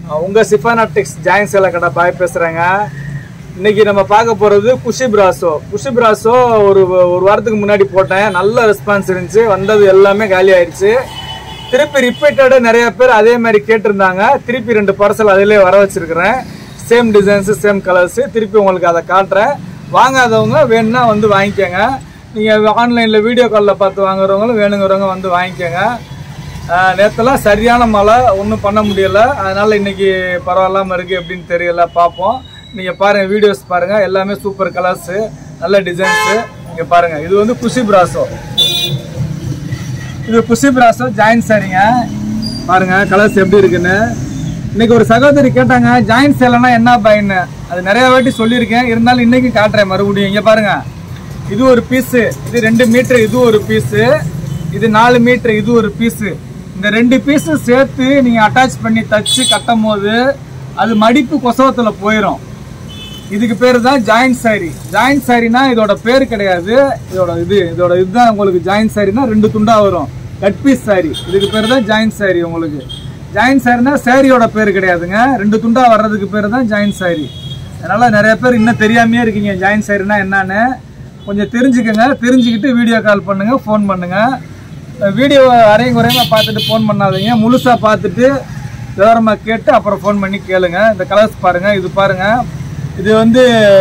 உங்க சிஃபானா டெக்ஸ் ஜாயின் சேலை கடை பாய் பேசுறேங்க இன்னைக்கு நம்ம பார்க்க போறது குஷி பிராசோ குஷி பிராசோ ஒரு ஒரு வாரத்துக்கு முன்னாடி போட்டேன் நல்ல ரெஸ்பான்ஸ் இருந்துச்சு வந்தது எல்லாமே காலி ஆயிடுச்சு திருப்பி ரிப்பீட்டடாக நிறைய பேர் அதே மாதிரி கேட்டிருந்தாங்க திருப்பி ரெண்டு பார்சல் அதிலே வர வச்சிருக்கிறேன் சேம் டிசைன்ஸு சேம் கலர்ஸு திருப்பி உங்களுக்கு அதை காட்டுறேன் வாங்காதவங்க வேணும்னா வந்து வாங்கிக்கோங்க நீங்கள் ஆன்லைனில் வீடியோ காலில் பார்த்து வாங்குறவங்களும் வேணுங்கிறவங்க வந்து வாங்கிக்கோங்க ஆஹ் நேத்தெல்லாம் சரியான மழை ஒன்றும் பண்ண முடியல அதனால இன்னைக்கு பரவாயில்லாம இருக்கு எப்படின்னு தெரியல பார்ப்போம் நீங்க பாருங்க வீடியோஸ் பாருங்க எல்லாமே சூப்பர் கலர்ஸ் நல்ல டிசைன்ஸ் நீங்க பாருங்க இது வந்து குஷி பிராசோ இது குஷி பிராசோ ஜாயின் சாரிங்க பாருங்க கலர்ஸ் எப்படி இருக்குன்னு இன்னைக்கு ஒரு சகோதரி கேட்டாங்க ஜாயின் சேலைனா என்ன பயன்னு அது நிறைய வாட்டி சொல்லியிருக்கேன் இருந்தாலும் இன்னைக்கு காட்டுறேன் மறுபடியும் இங்க பாருங்க இது ஒரு பீஸு இது ரெண்டு மீட்டர் இது ஒரு பீஸு இது நாலு மீட்டர் இது ஒரு பீஸு இந்த ரெண்டு பீஸும் சேர்த்து நீங்க அட்டாச் பண்ணி தச்சு கட்டும் போது அது மடிப்பு கொசவத்துல போயிடும் இதுக்கு பேர் தான் ஜாயிண்ட் சாரி ஜாயிண்ட் சாரினா இதோட பேர் கிடையாது இதோட இது இதோட இதுதான் உங்களுக்கு ஜாயிண்ட் சாரினா ரெண்டு துண்டா வரும் கட் பீஸ் சாரி இதுக்கு பேர் தான் ஜாயிண்ட் சாரி உங்களுக்கு ஜாயிண்ட் சாரினா சாரியோட பேர் கிடையாதுங்க ரெண்டு துண்டா வர்றதுக்கு பேர் தான் ஜாயிண்ட் சாரி அதனால நிறைய பேர் இன்னும் தெரியாமையே இருக்கீங்க ஜாயிண்ட் சாரினா என்னன்னு கொஞ்சம் தெரிஞ்சுக்கங்க தெரிஞ்சுக்கிட்டு வீடியோ கால் பண்ணுங்க ஃபோன் பண்ணுங்க வீடியோ அரையும் குறையமா பார்த்துட்டு ஃபோன் பண்ணாதீங்க முழுசா பார்த்துட்டு விவரமாக கேட்டு அப்புறம் ஃபோன் பண்ணி கேளுங்க இந்த கலர்ஸ் பாருங்க இது பாருங்க இது வந்து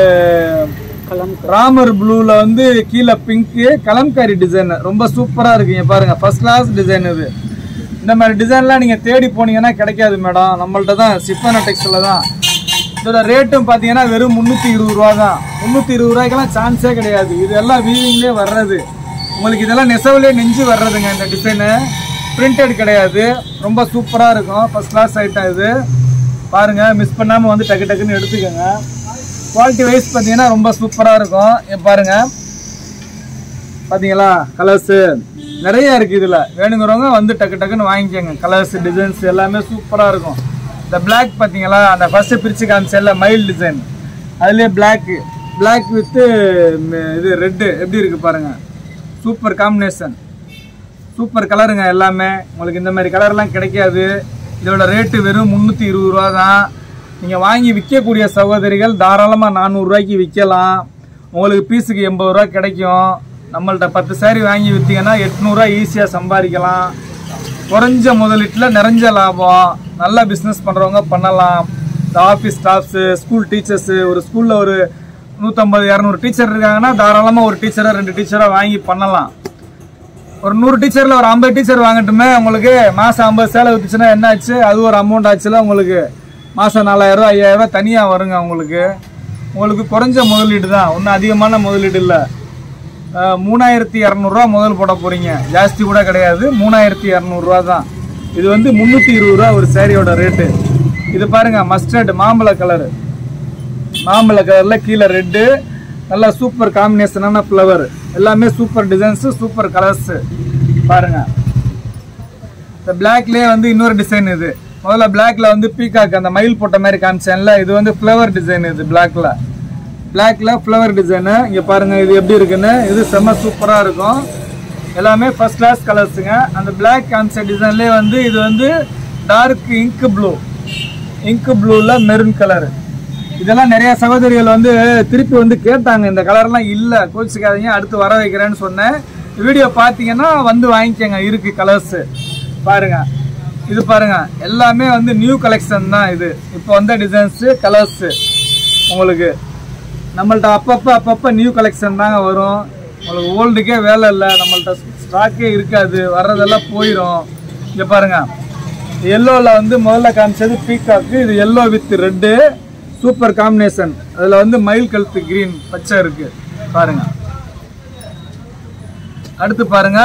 ராமர் ப்ளூல வந்து கீழே பிங்க்கு கலம்காரி டிசைன் ரொம்ப சூப்பரா இருக்குங்க பாருங்க ஃபர்ஸ்ட் கிளாஸ் டிசைன் இது இந்த மாதிரி டிசைன்லாம் நீங்க தேடி போனீங்கன்னா கிடைக்காது மேடம் நம்மள்ட்ட தான் சிப்பன டெக்ஸ்ல தான் இதோட ரேட்டும் பார்த்தீங்கன்னா வெறும் முந்நூற்றி இருபது ரூபா தான் முந்நூற்றி இருபது ரூபாய்க்கெல்லாம் சான்ஸே கிடையாது இது எல்லாம் வீவிங்லேயே வர்றது உங்களுக்கு இதெல்லாம் நெசவுலேயே நெஞ்சு வர்றதுங்க இந்த டிசைனு பிரிண்டட் கிடையாது ரொம்ப சூப்பராக இருக்கும் ஃபர்ஸ்ட் கிளாஸ் ஐட்டம் இது பாருங்கள் மிஸ் பண்ணாமல் வந்து டக்கு டக்குன்னு எடுத்துக்கோங்க குவாலிட்டி வைஸ் பார்த்தீங்கன்னா ரொம்ப சூப்பராக இருக்கும் இங்க பாருங்க பார்த்தீங்களா கலர்ஸு நிறைய இருக்குது இதில் வேணுங்கிறவங்க வந்து டக்கு டக்குன்னு வாங்கிக்கோங்க கலர்ஸ் டிசைன்ஸ் எல்லாமே சூப்பராக இருக்கும் இந்த Black பார்த்தீங்களா அந்த ஃபர்ஸ்ட் பிரிச்சு காமிச்சல மைல் டிசைன் அதுலேயே Black Black வித்து இது ரெட்டு எப்படி இருக்கு பாருங்க சூப்பர் காம்பினேஷன் சூப்பர் கலருங்க எல்லாமே உங்களுக்கு இந்த மாதிரி கலர்லாம் கிடைக்காது இதோட ரேட்டு வெறும் முந்நூற்றி இருபது ரூபா தான் நீங்கள் வாங்கி விற்கக்கூடிய சகோதரிகள் தாராளமாக நானூறுரூவாய்க்கு விற்கலாம் உங்களுக்கு பீஸுக்கு எண்பது ரூபா கிடைக்கும் நம்மள்ட்ட பத்து சாரி வாங்கி விற்றீங்கன்னா எட்நூறுரூவா ஈஸியாக சம்பாதிக்கலாம் குறைஞ்ச முதலீட்டில் நிறைஞ்ச லாபம் நல்லா பிஸ்னஸ் பண்ணுறவங்க பண்ணலாம் இந்த ஆஃபீஸ் ஸ்டாஃப்ஸு ஸ்கூல் டீச்சர்ஸு ஒரு ஸ்கூலில் ஒரு நூற்றம்பது இரநூறு டீச்சர் இருக்காங்கன்னா தாராளமாக ஒரு டீச்சரை ரெண்டு டீச்சரை வாங்கி பண்ணலாம் ஒரு நூறு டீச்சர்ல ஒரு ஐம்பது டீச்சர் வாங்கட்டுமே உங்களுக்கு மாசம் ஐம்பது சேலை வித்துச்சுன்னா என்ன ஆச்சு அது ஒரு அமௌண்ட் ஆச்சுல உங்களுக்கு மாசம் நாலாயிரம் ரூபாய் ஐயாயிரம் ரூபாய் தனியா வருங்க உங்களுக்கு உங்களுக்கு குறைஞ்ச முதலீடு தான் ஒன்றும் அதிகமான முதலீடு இல்லை மூணாயிரத்தி இரநூறுவா முதல் போட போறீங்க ஜாஸ்தி கூட கிடையாது மூணாயிரத்தி இரநூறுவா தான் இது வந்து முந்நூற்றி இருபது ரூபா ஒரு சேரீயோட ரேட்டு இது பாருங்க மஸ்டர்ட் மாம்பழ கலரு மாம்பழ கலர்ல கீழே ரெட்டு நல்லா சூப்பர் காம்பினேஷனான ஃப்ளவர் எல்லாமே சூப்பர் டிசைன்ஸ் சூப்பர் கலர்ஸ் பாருங்க இந்த பிளாக்லயே வந்து இன்னொரு டிசைன் இது முதல்ல பிளாக்ல வந்து பீகாக் அந்த மயில் போட்ட மாதிரி காமிச்சேன்ல இது வந்து ஃப்ளவர் டிசைன் இது பிளாக்ல பிளாக்ல ஃப்ளவர் டிசைனு இங்க பாருங்க இது எப்படி இருக்குன்னு இது செம்ம சூப்பரா இருக்கும் எல்லாமே ஃபர்ஸ்ட் கிளாஸ் கலர்ஸுங்க அந்த பிளாக் காமிச்ச டிசைன்லேயே வந்து இது வந்து டார்க் இங்க் ப்ளூ இங்க் ப்ளூல மெரூன் கலர் இதெல்லாம் நிறைய சகோதரிகள் வந்து திருப்பி வந்து கேட்டாங்க இந்த கலர்லாம் இல்லை கோச்சிக்காதீங்க அடுத்து வர வைக்கிறேன்னு சொன்னேன் வீடியோ பார்த்தீங்கன்னா வந்து வாங்கிக்கோங்க இருக்கு கலர்ஸ் பாருங்க இது பாருங்க எல்லாமே வந்து நியூ கலெக்ஷன் தான் இது இப்போ வந்த டிசைன்ஸு கலர்ஸு உங்களுக்கு நம்மள்ட்ட அப்பப்போ அப்பப்போ நியூ கலெக்ஷன் தாங்க வரும் உங்களுக்கு ஓல்டுக்கே வேலை இல்லை நம்மள்ட்ட ஸ்டாக்கே இருக்காது வர்றதெல்லாம் போயிடும் இங்கே பாருங்க எல்லோவில் வந்து முதல்ல காமிச்சது பீகாக்கு இது yellow with red super combination அதில் வந்து மயில் கழுத்து கிரீன் பச்சை இருக்கு பாருங்க அடுத்து பாருங்க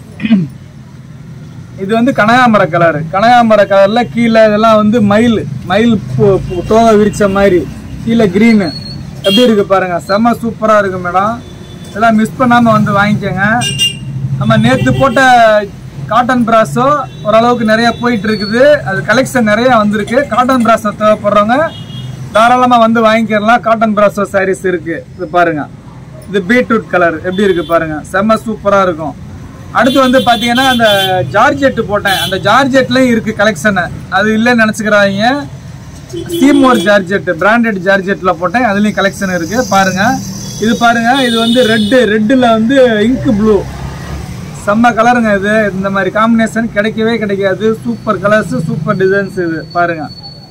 இது வந்து கனகாமர கலர் கனகாமர கலர்ல கீழே இதெல்லாம் வந்து மயில் மயில் பூ- பூ- தோகை விரிச்ச மாதிரி கீழே கிரீனு எப்படி இருக்கு பாருங்க செம்ம சூப்பரா இருக்கு மேடம் இதெல்லாம் மிஸ் பண்ணாம வந்து வாங்கிக்கோங்க நம்ம நேத்து போட்ட காட்டன் பிராஸோ ஓரளவுக்கு நிறைய போயிட்டு இருக்குது அது கலெக்ஷன் நிறைய வந்திருக்கு காட்டன் பிராஸோ தேவைப்படுறவங்க தாராளமா வந்து வாங்கிக்கலாம் காட்டன் பிராஸோ சாரீஸ் இருக்கு இது பாருங்க இது பீட்ரூட் கலர் எப்படி இருக்கு பாருங்க செம்ம சூப்பரா இருக்கும் அடுத்து வந்து பாத்தீங்கன்னா அந்த ஜார்ஜெட் போட்டேன் அந்த ஜார்ஜெட்லயும் இருக்கு கலெக்ஷன் அது இல்லைன்னு நினைச்சுக்கிறாங்க சீமோர் ஜார்ஜெட் பிராண்டட் ஜார்ஜெட்டில் போட்டேன் அதுலேயும் கலெக்ஷன் இருக்குது பாருங்கள் இது பாருங்கள் இது வந்து ரெட்டு ரெட்டில் வந்து இங்க் ப்ளூ செம்ம கலருங்க இது இந்த மாதிரி காம்பினேஷன் கிடைக்கவே கிடைக்காது சூப்பர் கலர்ஸ் சூப்பர் டிசைன்ஸ் இது பாருங்க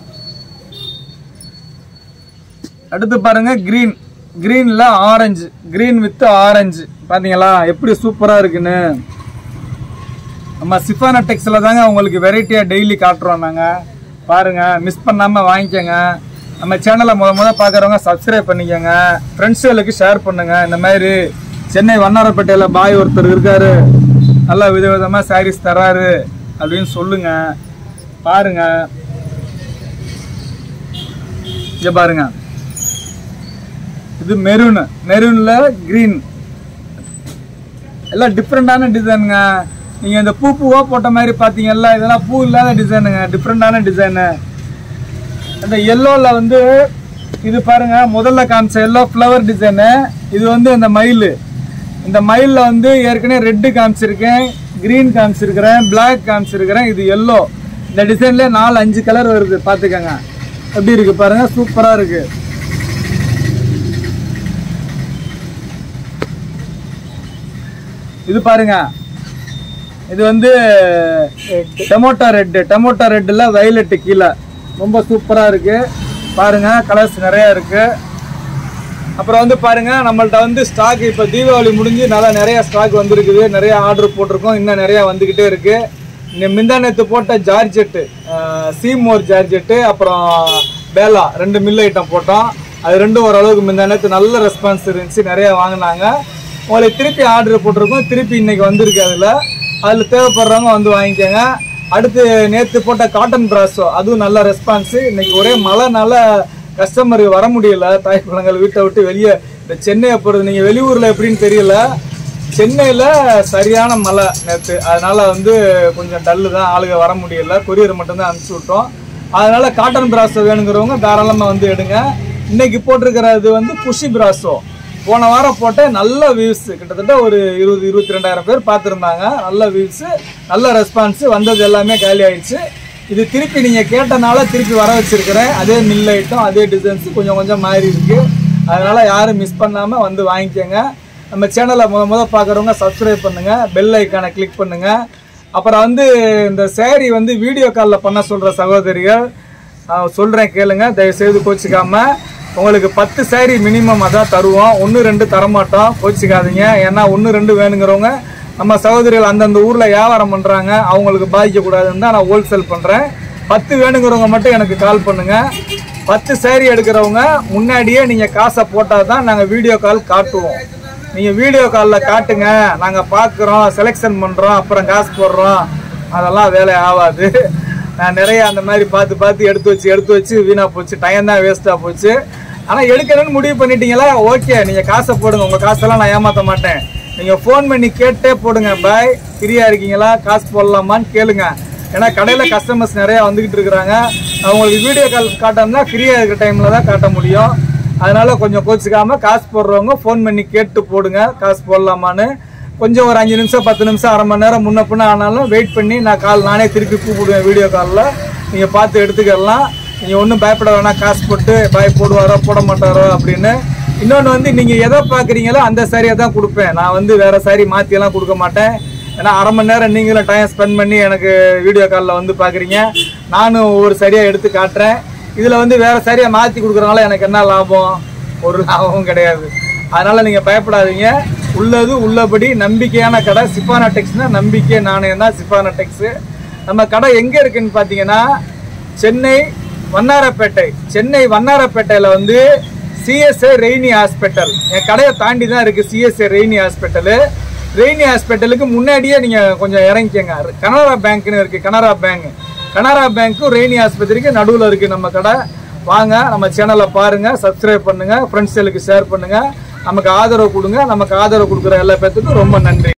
அடுத்து பாருங்க கிரீன் கிரீன்ல ஆரஞ்சு கிரீன் வித் ஆரஞ்சு பாத்தீங்களா எப்படி சூப்பரா இருக்குன்னு நம்ம சிஃபானா டெக்ஸில் தாங்க உங்களுக்கு வெரைட்டியாக டெய்லி காட்டுறோம் நாங்கள் பாருங்க மிஸ் பண்ணாமல் வாங்கிக்கோங்க நம்ம சேனலை முத முத பார்க்குறவங்க சப்ஸ்கிரைப் பண்ணிக்கோங்க ஃப்ரெண்ட்ஸுகளுக்கு ஷேர் பண்ணுங்க இந்த மாதிரி சென்னை வண்ணாரப்பேட்டையில் பாய் ஒருத்தர் இருக்காரு நல்லா விதவிதமாக சாரீஸ் தராரு அப்படின்னு சொல்லுங்க பாருங்க இங்க பாருங்க இது மெரூன் மெரூன்ல கிரீன் எல்லாம் டிஃப்ரெண்டான டிசைனுங்க நீங்க இந்த பூ பூவா போட்ட மாதிரி பாத்தீங்கல்ல இதெல்லாம் பூ இல்லாத டிசைனுங்க டிஃப்ரெண்டான டிசைனு அந்த எல்லோல வந்து இது பாருங்க முதல்ல காமிச்ச எல்லோ ஃப்ளவர் டிசைனு இது வந்து இந்த மயில் இந்த மயிலில் வந்து ஏற்கனவே ரெட்டு காமிச்சிருக்கேன் க்ரீன் காமிச்சிருக்கிறேன் பிளாக் காமிச்சிருக்கிறேன் இது எல்லோ இந்த டிசைன்ல நாலு அஞ்சு கலர் வருது பார்த்துக்கோங்க எப்படி இருக்கு பாருங்க சூப்பராக இருக்கு இது பாருங்க இது வந்து டொமோட்டோ ரெட் டொமோட்டோ ரெட்டில் வயலட்டு கீழே ரொம்ப சூப்பராக இருக்கு பாருங்க கலர்ஸ் நிறைய இருக்கு அப்புறம் வந்து பாருங்க நம்மள்ட்ட வந்து ஸ்டாக் இப்போ தீபாவளி முடிஞ்சு நல்லா நிறைய ஸ்டாக் வந்திருக்குது நிறைய ஆர்டர் போட்டிருக்கோம் இன்னும் நிறைய வந்துக்கிட்டே இருக்கு இந்த முந்தா நேத்து போட்ட ஜார்ஜெட்டு சீமோர் ஜார்ஜெட்டு அப்புறம் பேலா ரெண்டு மில் ஐட்டம் போட்டோம் அது ரெண்டும் ஓரளவுக்கு முந்தா நேத்து நல்ல ரெஸ்பான்ஸ் இருந்துச்சு நிறைய வாங்கினாங்க உங்களுக்கு திருப்பி ஆர்டர் போட்டிருக்கோம் திருப்பி இன்னைக்கு வந்திருக்கு அதில் அதில் தேவைப்படுறவங்க வந்து வாங்கிக்கோங்க அடுத்து நேற்று போட்ட காட்டன் பிராஸோ அதுவும் நல்ல ரெஸ்பான்ஸு இன்னைக்கு ஒரே மழைனால கஸ்டமர் வர முடியல தாய் குழந்தைகள் வீட்டை விட்டு வெளியே இந்த சென்னையை போகிறது நீங்கள் வெளியூரில் எப்படின்னு தெரியல சென்னையில் சரியான மழை நேற்று அதனால வந்து கொஞ்சம் டல்லு தான் ஆளுங்க வர முடியல கொரியர் மட்டும்தான் அனுப்பிச்சி விட்டோம் அதனால காட்டன் பிராஸோ வேணுங்கிறவங்க தாராளமாக வந்து எடுங்க இன்னைக்கு போட்டிருக்கிறது வந்து குஷி பிராஸோ போன வாரம் போட்ட நல்ல வியூஸ் கிட்டத்தட்ட ஒரு இருபது இருபத்தி ரெண்டாயிரம் பேர் பார்த்துருந்தாங்க நல்ல வியூஸ் நல்ல ரெஸ்பான்ஸ் வந்தது எல்லாமே காலி ஆயிடுச்சு இது திருப்பி நீங்கள் கேட்டனால திருப்பி வர வச்சிருக்கிறேன் அதே மில் ஐட்டம் அதே டிசைன்ஸ் கொஞ்சம் கொஞ்சம் மாறி இருக்கு அதனால யாரும் மிஸ் பண்ணாமல் வந்து வாங்கிக்கோங்க நம்ம சேனலை முத முத பார்க்குறவங்க சப்ஸ்கிரைப் பண்ணுங்க பெல் ஐக்கானை கிளிக் பண்ணுங்க அப்புறம் வந்து இந்த சேரீ வந்து வீடியோ காலில் பண்ண சொல்கிற சகோதரிகள் சொல்கிறேன் கேளுங்க தயவுசெய்து கோச்சிக்காம உங்களுக்கு பத்து saree மினிமம் அதான் தருவோம் ஒன்று ரெண்டு தரமாட்டோம் கோச்சிக்காதீங்க ஏன்னா ஒன்று ரெண்டு வேணுங்கிறவங்க நம்ம சகோதரிகள் அந்தந்த ஊரில் வியாபாரம் பண்ணுறாங்க அவங்களுக்கு பாதிக்கக்கூடாதுன்னு தான் நான் ஹோல்சேல் பண்ணுறேன் பத்து வேணுங்கிறவங்க மட்டும் எனக்கு கால் பண்ணுங்க பத்து saree எடுக்கிறவங்க முன்னாடியே நீங்கள் காசை போட்டால் தான் நாங்கள் வீடியோ கால் காட்டுவோம் நீங்கள் வீடியோ காலில் காட்டுங்க நாங்கள் பார்க்குறோம் செலெக்ஷன் பண்ணுறோம் அப்புறம் காசு போடுறோம் அதெல்லாம் வேலை ஆகாது நான் நிறைய அந்த மாதிரி பார்த்து பார்த்து எடுத்து வச்சு எடுத்து வச்சு வீணாக போச்சு டைம் தான் வேஸ்ட்டாக போச்சு ஆனால் எடுக்கணும்னு முடிவு பண்ணிட்டீங்களா ஓகே நீங்கள் காசை போடுங்க உங்கள் காசெல்லாம் நான் ஏமாற்ற மாட்டேன் நீங்கள் ஃபோன் பண்ணி கேட்டே போடுங்க பாய் ஃப்ரீயாக இருக்கீங்களா காசு போடலாமான்னு கேளுங்க ஏன்னா கடையில் கஸ்டமர்ஸ் நிறையா வந்துக்கிட்டு இருக்கிறாங்க அவங்களுக்கு வீடியோ கால் காட்டணும்னா ஃப்ரீயாக இருக்கிற டைமில் தான் காட்ட முடியும் அதனால கொஞ்சம் கோச்சிக்காம காசு போடுறவங்க ஃபோன் பண்ணி கேட்டு போடுங்க காசு போடலாமான்னு கொஞ்சம் ஒரு அஞ்சு நிமிஷம் பத்து நிமிஷம் அரை மணி நேரம் முன்ன பின்ன ஆனாலும் வெயிட் பண்ணி நான் கால் நானே திருப்பி கூப்பிடுவேன் வீடியோ காலில் நீங்கள் பார்த்து எடுத்துக்கலாம் நீங்கள் ஒன்றும் பயப்பட வேணாம் காசு போட்டு பாய் போடுவாரோ போட மாட்டாரோ அப்படின்னு இன்னொன்று வந்து நீங்கள் எதை பார்க்குறீங்களோ அந்த சாரியை தான் கொடுப்பேன் நான் வந்து வேறு சாரி மாற்றியெல்லாம் கொடுக்க மாட்டேன் ஏன்னா அரை மணி நேரம் நீங்களும் டைம் ஸ்பெண்ட் பண்ணி எனக்கு வீடியோ காலில் வந்து பார்க்குறீங்க நானும் ஒவ்வொரு சரியாக எடுத்து காட்டுறேன் இதில் வந்து வேறு சரியாக மாற்றி கொடுக்குறனால எனக்கு என்ன லாபம் ஒரு லாபமும் கிடையாது அதனால் நீங்கள் பயப்படாதீங்க உள்ளது உள்ளபடி நம்பிக்கையான கடை சிப்பானா டெக்ஸ்னா நம்பிக்கை நாணயம் தான் சிப்பானா டெக்ஸு நம்ம கடை எங்கே இருக்குன்னு பார்த்தீங்கன்னா சென்னை வண்ணாரப்பேட்டை சென்னை வண்ணாரப்பேட்டையில் வந்து சிஎஸ்ஐ ரெய்னி ஹாஸ்பிட்டல் என் கடையை தாண்டி தான் இருக்குது சிஎஸ்ஐ ரெய்னி ஹாஸ்பிட்டலு ரெய்னி ஹாஸ்பிட்டலுக்கு முன்னாடியே நீங்கள் கொஞ்சம் இறங்கிக்கங்க கனரா பேங்க்னு இருக்குது கனரா பேங்க் கனரா பேங்க்கும் ரெய்னி ஆஸ்பத்திரிக்கு நடுவில் இருக்குது நம்ம கடை வாங்க நம்ம சேனலை பாருங்கள் சப்ஸ்கிரைப் பண்ணுங்கள் ஃப்ரெண்ட்ஸ்களுக்கு ஷேர் பண்ணுங்கள் நமக்கு ஆதரவு கொடுங்க நமக்கு ஆதரவு கொடுக்குற எல்லா பேர்த்துக்கும் ரொம்ப நன்றி